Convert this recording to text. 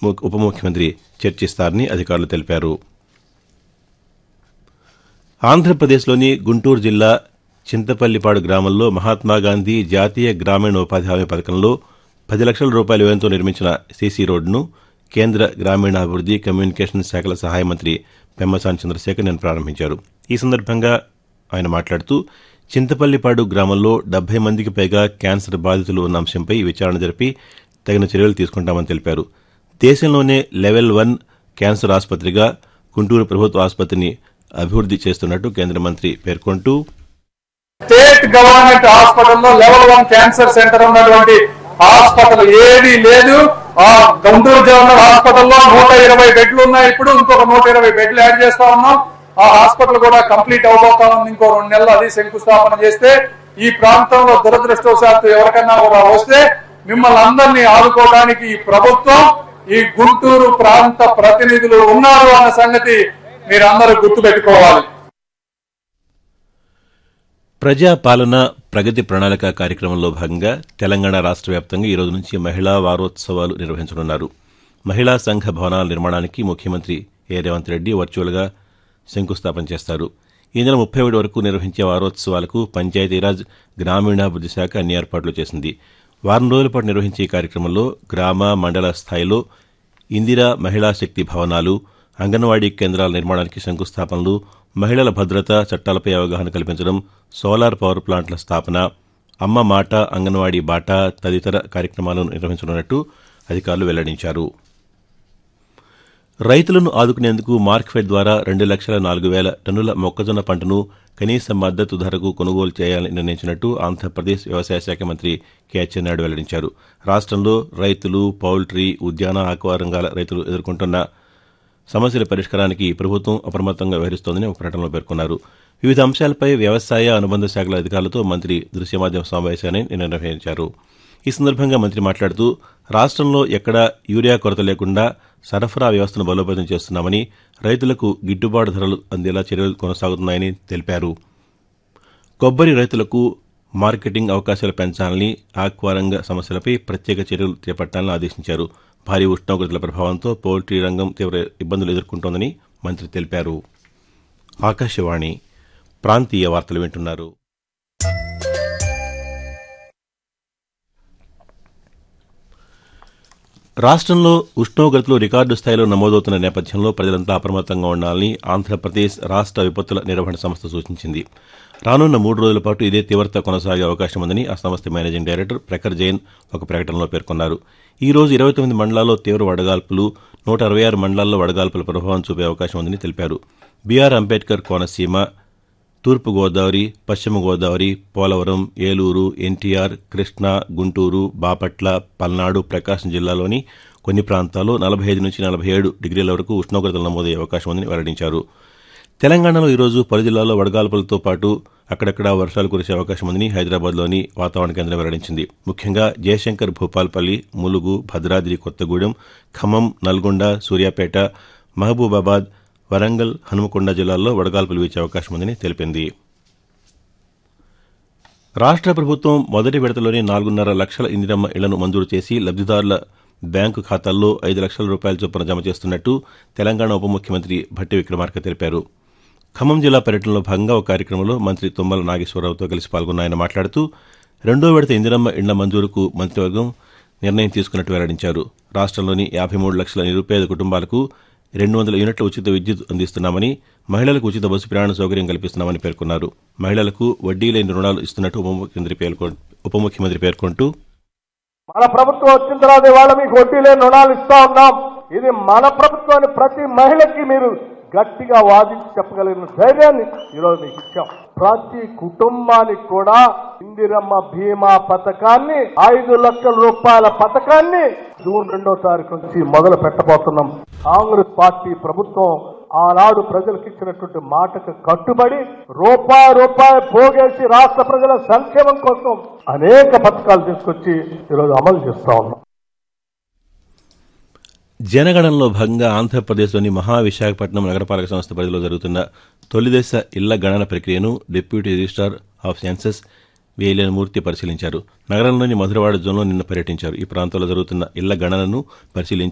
ము- ఉప ముఖ్యమంత్రి చర్చిస్తారని అధికారులు తెలిపారు ఆంధ్రప్రదేశ్లోని గుంటూరు జిల్లా చింతపల్లిపాడు గ్రామంలో మహాత్మాగాంధీ జాతీయ గ్రామీణ ఉపాధి హామీ పథకంలో పది లక్షల రూపాయల వ్యయంతో నిర్మించిన సీసీ రోడ్డును కేంద్ర గ్రామీణాభివృద్ధి కమ్యూనికేషన్ శాఖల సహాయ మంత్రి పెమ్మసాని చంద్రశేఖర్ నిన్న ప్రారంభించారు ఈ సందర్భంగా ఆయన మాట్లాడుతూ చింతపల్లిపాడు గ్రామంలో డెబ్బై మందికి పైగా క్యాన్సర్ బాధితులు ఉన్న అంశంపై విచారణ జరిపి తగిన చర్యలు తీసుకుంటామని తెలిపారు దేశంలోనే లెవెల్ వన్ క్యాన్సర్ ఆసుపత్రిగా గుంటూరు ప్రభుత్వ ఆసుపత్రిని అభివృద్ధి చేస్తున్నట్టు కేంద్ర మంత్రి పేర్కొంటూ స్టేట్ గవర్నమెంట్ హాస్పిటల్లో లెవెల్ వన్ క్యాన్సర్ సెంటర్ ఉన్నటువంటి హాస్పిటల్ ఏది లేదు ఆ గుంటూరు జనరల్ హాస్పిటల్లో నూట ఇరవై బెడ్లు ఉన్నాయి ఇప్పుడు ఇంకొక నూట ఇరవై బెడ్లు యాడ్ చేస్తా ఉన్నాం ఆ హాస్పిటల్ కూడా కంప్లీట్ అవబోతా ఉంది ఇంకో రెండు నెలలు అది శంకుస్థాపన చేస్తే ఈ ప్రాంతంలో దురదృష్టవశాత్తు ఎవరికన్నా కూడా వస్తే మిమ్మల్ని అందరినీ ఆదుకోవడానికి ఈ ప్రభుత్వం ఈ గుంటూరు ప్రాంత ప్రతినిధులు ఉన్నారు అన్న సంగతి మీరందరూ గుర్తుపెట్టుకోవాలి ప్రజా పాలన ప్రగతి ప్రణాళిక కార్యక్రమంలో భాగంగా తెలంగాణ రాష్ట్ర వ్యాప్తంగా ఈ రోజు నుంచి మహిళా వారోత్సవాలు నిర్వహించనున్నారు మహిళా సంఘ భవనాల నిర్మాణానికి ముఖ్యమంత్రి ఏ రేవంత్ రెడ్డి వర్చువల్గా శంకుస్థాపన చేస్తారు ఈ నెల ముప్పై ఒకటి వరకు నిర్వహించే వారోత్సవాలకు పంచాయతీరాజ్ గ్రామీణాభివృద్ధి శాఖ అన్ని ఏర్పాట్లు చేసింది వారం రోజుల పాటు నిర్వహించే ఈ కార్యక్రమంలో గ్రామ మండల స్థాయిలో ఇందిరా మహిళా శక్తి భవనాలు అంగన్వాడీ కేంద్రాల నిర్మాణానికి శంకుస్థాపనలు మహిళల భద్రత చట్టాలపై అవగాహన కల్పించడం సోలార్ పవర్ ప్లాంట్ల స్థాపన అమ్మ మాట అంగన్వాడీ బాట తదితర కార్యక్రమాలను నిర్వహించనున్నట్టు అధికారులు వెల్లడించారు రైతులను ఆదుకునేందుకు మార్క్ఫెడ్ ద్వారా రెండు లక్షల నాలుగు వేల టన్నుల మొక్కజొన్న పంటను కనీస మద్దతు ధరకు కొనుగోలు చేయాలని నిర్ణయించినట్టు ఆంధ్రప్రదేశ్ వ్యవసాయ శాఖ మంత్రి కె అచ్చెన్నాయుడు వెల్లడించారు రాష్ట్రంలో రైతులు పౌల్ట్రీ ఉద్యాన ఆక్వా రంగాల రైతులు ఎదుర్కొంటున్న సమస్యల పరిష్కారానికి ప్రభుత్వం అప్రమత్తంగా వ్యవహరిస్తోందని ఒక ప్రకటనలో పేర్కొన్నారు వివిధ అంశాలపై వ్యవసాయ అనుబంధ శాఖల అధికారులతో మంత్రి దృశ్య మాధ్యమ సమావేశాన్ని నిన్న నిర్వహించారు ఈ సందర్భంగా మంత్రి మాట్లాడుతూ రాష్ట్రంలో ఎక్కడా యూరియా కొరత లేకుండా సరఫరా వ్యవస్థను బలోపేతం చేస్తున్నామని రైతులకు గిట్టుబాటు ధరలు అందేలా చర్యలు కొనసాగుతున్నాయని తెలిపారు కొబ్బరి రైతులకు మార్కెటింగ్ అవకాశాలు పెంచాలని ఆక్వారంగ సమస్యలపై ప్రత్యేక చర్యలు చేపట్టాలని ఆదేశించారు భారీ ఉష్ణోగ్రతల ప్రభావంతో పౌల్ట్రీ రంగం తీవ్ర ఇబ్బందులు ఎదుర్కొంటోందని మంత్రి తెలిపారు ఆకాశవాణి ప్రాంతీయ వార్తలు వింటున్నారు రాష్ట్రంలో ఉష్ణోగ్రతలు రికార్డు స్థాయిలో నమోదవుతున్న నేపథ్యంలో ప్రజలంతా అప్రమత్తంగా ఉండాలని ఆంధ్రప్రదేశ్ రాష్ట్ర విపత్తుల నిర్వహణ సంస్థ సూచించింది రానున్న మూడు రోజుల పాటు ఇదే తీవ్రత కొనసాగే అవకాశం ఉందని ఆ సంస్థ మేనేజింగ్ డైరెక్టర్ ప్రఖర్ జైన్ ఒక ప్రకటనలో పేర్కొన్నారు ఈ రోజు ఇరవై తొమ్మిది మండలాల్లో తీవ్ర వడగాల్పులు నూట అరవై ఆరు మండలాల్లో వడగాల్పుల ప్రభావం చూపే అవకాశం ఉందని తెలిపారు బీఆర్ అంబేద్కర్ కోనసీమ తూర్పు గోదావరి పశ్చిమ గోదావరి పోలవరం ఏలూరు ఎన్టీఆర్ కృష్ణా గుంటూరు బాపట్ల పల్నాడు ప్రకాశం జిల్లాలోని కొన్ని ప్రాంతాల్లో నలభై ఐదు నుంచి నలభై ఏడు డిగ్రీల వరకు ఉష్ణోగ్రతలు నమోదయ్యే అవకాశం ఉందని వెల్లడించారు తెలంగాణలో ఈరోజు పలు జిల్లాల్లో వడగాల్పులతో పాటు అక్కడక్కడ వర్షాలు కురిసే అవకాశం ఉందని హైదరాబాద్లోని వాతావరణ కేంద్రం వెల్లడించింది ముఖ్యంగా జయశంకర్ భూపాల్పల్లి ములుగు భద్రాద్రి కొత్తగూడెం ఖమ్మం నల్గొండ సూర్యాపేట మహబూబాబాద్ వరంగల్ హనుమకొండ జిల్లాల్లో వడగాల్పులు వీచే అవకాశం ఉందని తెలిపింది రాష్ట్ర ప్రభుత్వం మొదటి విడతలోనే నాలుగున్నర లక్షల ఇందిరమ్మ ఇళ్లను మంజూరు చేసి లబ్దిదారుల బ్యాంకు ఖాతాల్లో ఐదు లక్షల రూపాయల చొప్పున జమ చేస్తున్నట్టు తెలంగాణ ఉప ముఖ్యమంత్రి భట్టి విక్రమార్క తెలిపారు ఖమ్మం జిల్లా పర్యటనలో భాగంగా ఒక కార్యక్రమంలో మంత్రి తుమ్మల నాగేశ్వరరావుతో కలిసి పాల్గొన్న ఆయన మాట్లాడుతూ రెండో విడత ఇందిరమ్మ ఇళ్ల మంజూరుకు మంత్రివర్గం నిర్ణయం తీసుకున్నట్టు వెల్లడించారు రాష్ట్రంలోని యాభై మూడు లక్షల నిరుపేద కుటుంబాలకు రెండు వందల యూనిట్ల ఉచిత విద్యుత్ అందిస్తున్నామని మహిళలకు ఉచిత బస్సు ప్రయాణ సౌకర్యం కల్పిస్తున్నామని పేర్కొన్నారు మహిళలకు వడ్డీ లేని రుణాలు ఇస్తున్నట్టు ఉప ముఖ్యమంత్రి పేర్కొ- ఉప ముఖ్యమంత్రి పేర్కొంటూ మన ప్రభుత్వం వచ్చిన తర్వాత ఇవాళ మీకు వడ్డీ లేని రుణాలు ఇస్తా ఉన్నాం ఇది మన ప్రభుత్వాన్ని ప్రతి మహిళకి మీరు గట్టిగా వాదించి చెప్పగలిగిన ధైర్యాన్ని ఈరోజు మీకు ఇచ్చాం ప్రతి కుటుంబానికి కూడా ఇందిరమ్మ బీమా పథకాన్ని ఐదు లక్షల రూపాయల పథకాన్ని జూన్ రెండో తారీఖు నుంచి మొదలు పెట్టబోతున్నాం కాంగ్రెస్ పార్టీ ప్రభుత్వం ఆనాడు ప్రజలకు ఇచ్చినటువంటి మాటకు కట్టుబడి రూపాయి రూపాయి పోగేసి రాష్ట్ర ప్రజల సంక్షేమం కోసం అనేక పథకాలు తీసుకొచ్చి ఈరోజు అమలు చేస్తా ఉన్నాం జనగణనలో భాగంగా ఆంధ్రప్రదేశ్లోని మహావిశాఖపట్నం నగరపాలక సంస్థ పరిధిలో జరుగుతున్న తొలిదశ ఇళ్ల గణన ప్రక్రియను deputy registrar of census Veleni Murthy పరిశీలించారు నగరంలోని మధురవాడ జోన్లో నిన్న పర్యటించారు ఈ ప్రాంతంలో జరుగుతున్న ఇళ్ల గణనను పరిశీలించి